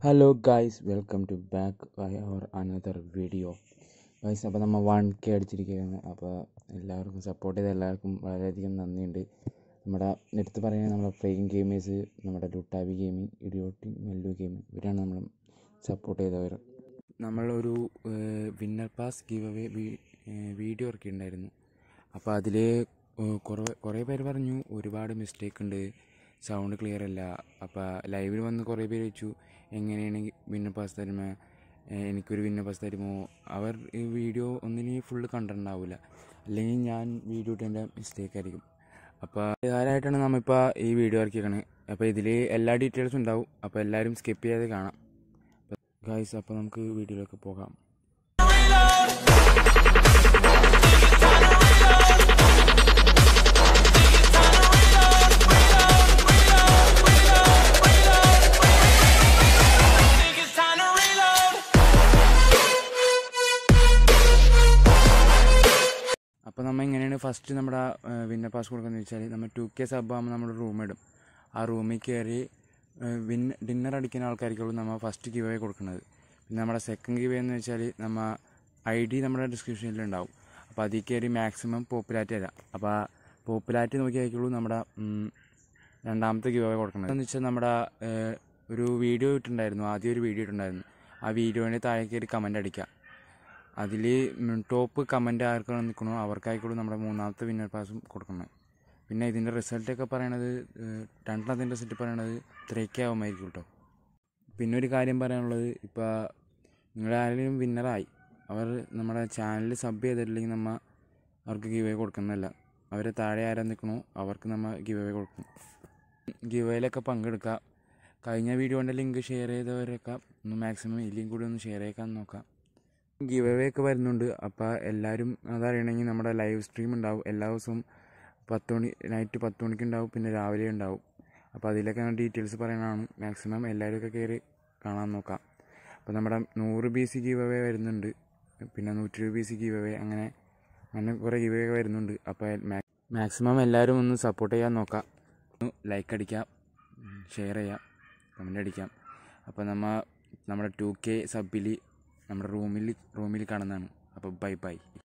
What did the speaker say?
Hello guys welcome to back by our another video guys അപ്പോൾ നമ്മൾ one K അടിച്ചിരിക്കുകയാണ് അപ്പോൾ എല്ലാവർക്കും സപ്പോർട്ട് ചെയ്ത എല്ലാവർക്കും വളരെയധികം നന്ദിയുണ്ട് നമ്മുടെ എടുത്ത് പറയുന്നത് നമ്മുടെ ഫ്രെയിം ഗെയിമേഴ്സ് നമ്മുടെ ലുട്ടാവി ഗെയിമിംഗ് ഇഡിയോട്ടി മെല്ലു ഗെയിമിംഗ് ഇവരാണ് നമ്മൾ സപ്പോർട്ട് ചെയ്തവർ നമ്മളൊരു winner pass give away video ഇറക്കിയിട്ടുണ്ടായിരുന്നു അപ്പോൾ അതിൽ കുറേ കുറേ പേര് പറഞ്ഞു ഒരുപാട് മിസ്റ്റേക്ക് ഉണ്ട് സൗണ്ട് ക്ലിയർ അല്ല അപ്പോൾ ലൈവിൽ വന്ന് കുറേ പേര് ചോദിച്ചു എങ്ങനെയാണ് വിന്നർ പാസ് തരുമോ എനിക്കൊരു വിന്നർ പാസ് തരുമോ അവർ ഈ വീഡിയോ ഒന്നിനും ഫുള്ള് കണ്ടിട്ടുണ്ടാവില്ല അല്ലെങ്കിൽ ഞാൻ വീഡിയോ ഇട്ടതിൻ്റെ മിസ്റ്റേക്ക് ആയിരിക്കും അപ്പോൾ ഇതാരായിട്ടാണ് നമ്മളിപ്പോൾ ഈ വീഡിയോ ഇറക്കിയേക്കണത് അപ്പോൾ ഇതിൽ എല്ലാ ഡീറ്റെയിൽസും ഉണ്ടാവും അപ്പോൾ എല്ലാവരും സ്കിപ്പ് ചെയ്യാതെ കാണാം ഗായ്സ് അപ്പോൾ നമുക്ക് വീഡിയോയിലേക്ക് പോകാം think it's time to reload. അപ്പോൾ നമ്മൾ എങ്ങനെയാണ് ഫസ്റ്റ് നമ്മുടെ വിന്നർ പാസ് കൊടുക്കുന്നത് വെച്ചാൽ നമ്മൾ ടു കെ സബ് ആകുമ്പോൾ നമ്മൾ റൂം ഇടും ആ റൂമിൽ കയറി വിൻ ഡിന്നർ അടിക്കുന്ന ആൾക്കാർക്കുള്ളൂ നമ്മൾ ഫസ്റ്റ് ഗിവ് അവേ കൊടുക്കുന്നത് പിന്നെ നമ്മുടെ സെക്കൻഡ് ഗിവ് എന്ന് വെച്ചാൽ നമ്മൾ ഐ ഡി നമ്മുടെ ഡിസ്ക്രിപ്ഷനിൽ ഉണ്ടാവും അപ്പോൾ അതിൽ കയറി മാക്സിമം പോപ്പുലാരിറ്റി തരാം അപ്പോൾ ആ പോപ്പുലാരിറ്റി നോക്കിയായിരിക്കുള്ളൂ നമ്മുടെ ഉം, രണ്ടാമത്തെ ഗിവ് അവേ കൊടുക്കുന്നത് എന്ന് വെച്ചാൽ നമ്മുടെ ഏഹ്, ഒരു വീഡിയോ ഇട്ടുണ്ടായിരുന്നു ആദ്യം ഒരു വീഡിയോ ഇട്ടുണ്ടായിരുന്നു ആ വീഡിയോയുടെ താഴെ കയറി കമൻ്റ് അടിക്കുക അതിൽ ടോപ്പ് കമൻ്റ് ആർക്കാണ് നിൽക്കണോ അവർക്കായിക്കോളൂ നമ്മുടെ മൂന്നാമത്തെ വിന്നർ പാസും കൊടുക്കുന്നത് പിന്നെ ഇതിൻ്റെ റിസൾട്ടൊക്കെ പറയണത് ഏഹ്, രണ്ടെണ്ണത്തിൻ്റെ റിസൾട്ട് പറയണത് ത്രീക്ക് ആവുമായിരിക്കും കേട്ടോ പിന്നെ ഒരു കാര്യം പറയാനുള്ളത് ഇപ്പോൾ നിങ്ങൾ ആരെങ്കിലും വിന്നറായി അവർ നമ്മുടെ ചാനൽ സബ് ചെയ്തിട്ടില്ലെങ്കിൽ നമ്മൾ അവർക്ക് ഗിവ് കൊടുക്കുന്നതല്ല അവരെ താഴെ ആരാ നിൽക്കണോ അവർക്ക് നമ്മൾ ഗിവ് അവേ കൊടുക്കും ഗിവ് അവയിലൊക്കെ പങ്കെടുക്കുക കഴിഞ്ഞ വീഡിയോൻ്റെ ലിങ്ക് ഷെയർ ചെയ്തവരൊക്കെ ഒന്ന് മാക്സിമം ഈ ലിങ്ക് കൂടി ഒന്ന് ഷെയർ ചെയ്യിക്കാൻ നോക്കാം ഗിവ് അവേ ഒക്കെ വരുന്നുണ്ട് അപ്പോൾ എല്ലാവരും അതറിയണമെങ്കിൽ നമ്മുടെ ലൈവ് സ്ട്രീം ഉണ്ടാവും എല്ലാ ദിവസവും പത്ത് മണി നൈറ്റ് പത്ത് മണിക്ക് ഉണ്ടാവും പിന്നെ രാവിലെ ഉണ്ടാവും അപ്പോൾ അതിലൊക്കെ ഞാൻ ഡീറ്റെയിൽസ് പറയണതാണ് മാക്സിമം എല്ലാവരും ഒക്കെ കയറി കാണാൻ നോക്കാം അപ്പോൾ നമ്മുടെ നൂറ് ബി സി ഗിവ് അവേ വരുന്നുണ്ട് പിന്നെ നൂറ്റി ഇരുപത് ബി സി ഗിവ് അവേ അങ്ങനെ അങ്ങനെ കുറേ ഗിവ് അവേ വരുന്നുണ്ട് അപ്പോൾ മാക്സിമം എല്ലാവരും ഒന്ന് സപ്പോർട്ട് ചെയ്യാൻ നോക്കാം ലൈക്ക് അടിക്കാം ഷെയർ ചെയ്യാം കമൻ്റ് അടിക്കാം അപ്പോൾ നമ്മൾ നമ്മുടെ ടു കെ സബിൽ നമ്മുടെ റൂമിൽ റൂമിൽ കാണുന്നതാണ് അപ്പോൾ ബൈ ബൈ